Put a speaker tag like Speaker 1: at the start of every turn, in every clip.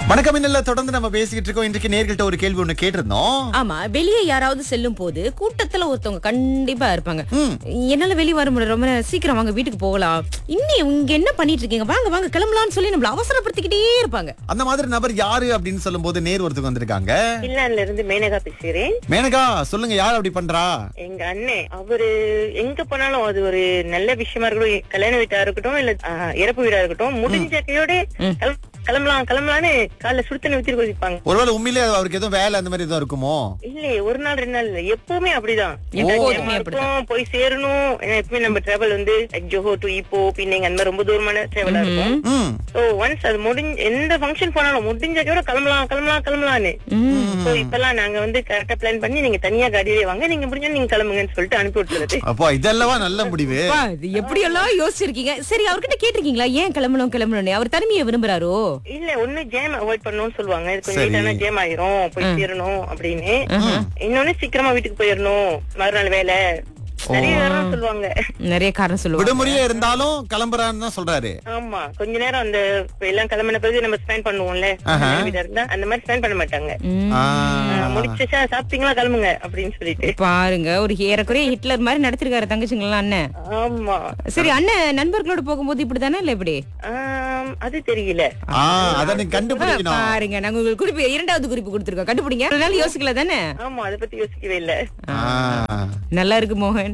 Speaker 1: வணக்கம் இன்னல்ல தொடர்ந்து நம்ம பேசிக்கிட்டு இருக்கோம் இன்றைக்கு நேர்கள்ட்ட ஒரு கேள்வி ஒண்ணு கேட்டிருந்தோம்
Speaker 2: ஆமா வெளியே யாராவது செல்லும் போது கூட்டத்துல ஒருத்தவங்க கண்டிப்பா இருப்பாங்க என்னால வெளியே வர முடியல ரொம்ப நேரம் சீக்கிரம் வாங்க வீட்டுக்கு போகலாம் இன்னும் இங்க என்ன பண்ணிட்டு இருக்கீங்க வாங்க வாங்க கிளம்பலாம்னு சொல்லி நம்மள அவசரப்படுத்திக்கிட்டே இருப்பாங்க
Speaker 1: அந்த மாதிரி நபர் யாரு அப்படின்னு சொல்லும்போது நேர் ஒருத்தருக்கு வந்திருக்காங்க
Speaker 3: பின்லாந்துல இருந்து மேனகா பேசுகிறேன்
Speaker 1: மேனகா சொல்லுங்க யார் அப்படி பண்றா
Speaker 3: எங்க அண்ணன் அவரு எங்க போனாலும் அது ஒரு நல்ல விஷயமா இருக்கட்டும் கல்யாண வீட்டா இருக்கட்டும் இல்ல ஆஹ், இறப்பு வீடா இருக்கட்டும் முடிஞ்ச கையோட கிளம்ப- கிளம்பலாம் கிளம்பலான்னு காலைல சுடுத்தண்ணி ஊத்தி குதிப்பாங்க
Speaker 1: ஒருவேளை உண்மையிலே அவருக்கு எதுவும் வேலை அந்த மாதிரி எதுவும் இருக்குமோ
Speaker 3: இல்லையே ஒரு நாள் ரெண்டு நாள் இல்ல எப்பவுமே அப்படிதான்
Speaker 2: எப்போதுமே
Speaker 3: ஏமா
Speaker 2: அப்படிதான்.
Speaker 3: இருக்கும், போய் சேரணும் ஏன்னா எப்பவுமே நம்ம டிராவல் வந்து ஜோஹோ டு இப்போ பின்னைங்க அந்த மாதிரி ரொம்ப தூரமான டிராவலா இருக்கும்
Speaker 1: ம்
Speaker 3: சோ ஒன்ஸ் அது முடிஞ்ச எந்த ஃபங்க்ஷன் போனாலும் முடிஞ்ச கூட கிளம்பலாம் கிளம்பலாம் கிளம்பலான்னு சோ இப்பெல்லாம் நாங்க வந்து கரெக்டா பிளான் பண்ணி நீங்க தனியா காடியிலே வாங்க நீங்க முடிஞ்சா நீங்க கிளம்புங்கன்னு சொல்லிட்டு அனுப்பி விட்டுறது
Speaker 1: அப்போ இதல்லவா நல்ல முடிவு
Speaker 2: அப்பா, இது எப்படி எல்லாம் யோசிச்சிருக்கீங்க சரி அவர்கிட்ட கேட்டிருக்கீங்களா ஏன் கிளம்பணும் கிளம்பணும்னு அவர் தனிமையை விரும்புறாரோ
Speaker 3: இல்ல ஒண்ணு ஜேம் அவாய்ட் பண்ணணும்னு சொல்லுவாங்க இது கொஞ்சம் லேட்டான ஜேம் ஆயிரும் போய் சேரணும் அப்படின்னு இன்னொன்னு சீக்கிரமா வீட்டுக்கு போயிடணும் மறுநாள் வேலை நிறைய நேரம் சொல்லுவாங்க
Speaker 2: நிறைய காரணம் சொல்லுவாங்க
Speaker 1: விடுமுறையே இருந்தாலும் கிளம்புறான்னு தான் சொல்றாரு
Speaker 3: ஆமா கொஞ்ச நேரம் அந்த இப்ப எல்லாம் கிளம்பின பிறகு நம்ம ஸ்பெண்ட் பண்ணுவோம்ல வீடா இருந்தா அந்த மாதிரி ஸ்பெண்ட் பண்ண மாட்டாங்க
Speaker 2: ம்.
Speaker 1: ஆ.
Speaker 3: ஆஹ் முடிச்சுச்சா சாப்பிட்டீங்களா கிளம்புங்க அப்படின்னு சொல்லிட்டு
Speaker 2: பாருங்க ஒரு ஏறக்குறைய ஹிட்லர் மாதிரி நடத்திருக்காரு தங்கச்சிங்களா அண்ணன்
Speaker 3: ஆமா
Speaker 2: சரி அண்ணன் நண்பர்களோட போகும்போது இப்படிதானே இல்ல இப்படி
Speaker 3: ஆம், அது தெரியல
Speaker 1: ஆ அத நீங்க கண்டுபிடிக்கணும்
Speaker 2: பாருங்க நாங்க உங்களுக்கு குறிப்பு இரண்டாவது குறிப்பு கொடுத்துருக்கோம் கண்டுபிடிங்க ஒரு நாள் யோசிக்கல தானே
Speaker 3: ஆமா அத பத்தி யோசிக்கவே இல்ல
Speaker 1: ஆ.
Speaker 2: நல்லா இருக்கு மோகன்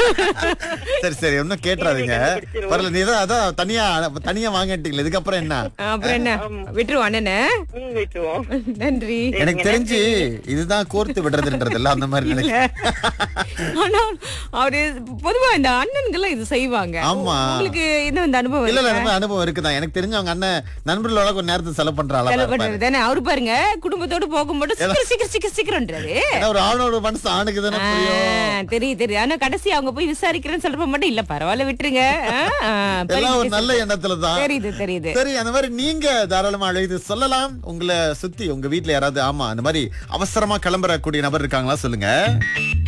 Speaker 1: சரி சரி ஒன்னும் கேட்டுறாதீங்க
Speaker 3: கண்டுபிடிச்சிருவோம்.
Speaker 1: பரவாயில்ல நீ தான் அதான் தனியா தனியா வாங்கிட்டீங்களா இதுக்கப்புறம் என்ன
Speaker 2: அப்புறம் என்ன விட்டுருவோம் அண்ணனை
Speaker 3: ம் விட்டுருவோம்
Speaker 2: நன்றி
Speaker 1: எனக்கு தெரிஞ்சு இதுதான் கோர்த்து விடுறதுன்றது இல்ல அந்த மாதிரி நினைக்கிறேன்
Speaker 2: ஆனா அவரு பொதுவா இந்த அண்ணன்கள்லாம் இது செய்வாங்க
Speaker 1: ஆமா.
Speaker 2: உங்களுக்கு இன்னும் இந்த அனுபவம்
Speaker 1: இல்ல இல்ல
Speaker 2: இருக்கா?
Speaker 1: ரொம்ப அனுபவம் இருக்குதான் எனக்கு தெரிஞ்ச அவங்க அண்ணன் நண்பர்களோட கொஞ்ச நேரத்தை செலவு பண்ற
Speaker 2: செலவு
Speaker 1: அளவு
Speaker 2: பண்றது தானே அவரு பாருங்க குடும்பத்தோட போகும்போது சீக்கிரம் சீக்கிரம் சீக்கிரம் சீக்கிரம்ன்றாரு
Speaker 1: ஏன்னா ஒரு ஆணோட மனசு ஆணுக்கு தானே
Speaker 2: ஆ,
Speaker 1: புரியும்
Speaker 2: தெரியுது தெரியுது ஆனா கடைசி அவங்க போய் விசாரிக்கிறேன்னு சொல்றப்ப மட்டும் இல்ல பரவாயில்ல விட்டுருங்க ஆ, ஆ,
Speaker 1: எல்லாம் ஒரு
Speaker 2: புரியுது.
Speaker 1: நல்ல எண்ணத்துல தான்
Speaker 2: தெரியுது தெரியுது
Speaker 1: சரி அந்த மாதிரி நீங்க தாராளமா அழைத்து சொல்லலாம் உங்களை சுத்தி உங்க வீட்ல யாராவது ஆமா அந்த மாதிரி அவசரமா கிளம்புறக்கூடிய நபர் இருக்காங்களா சொல்லுங்க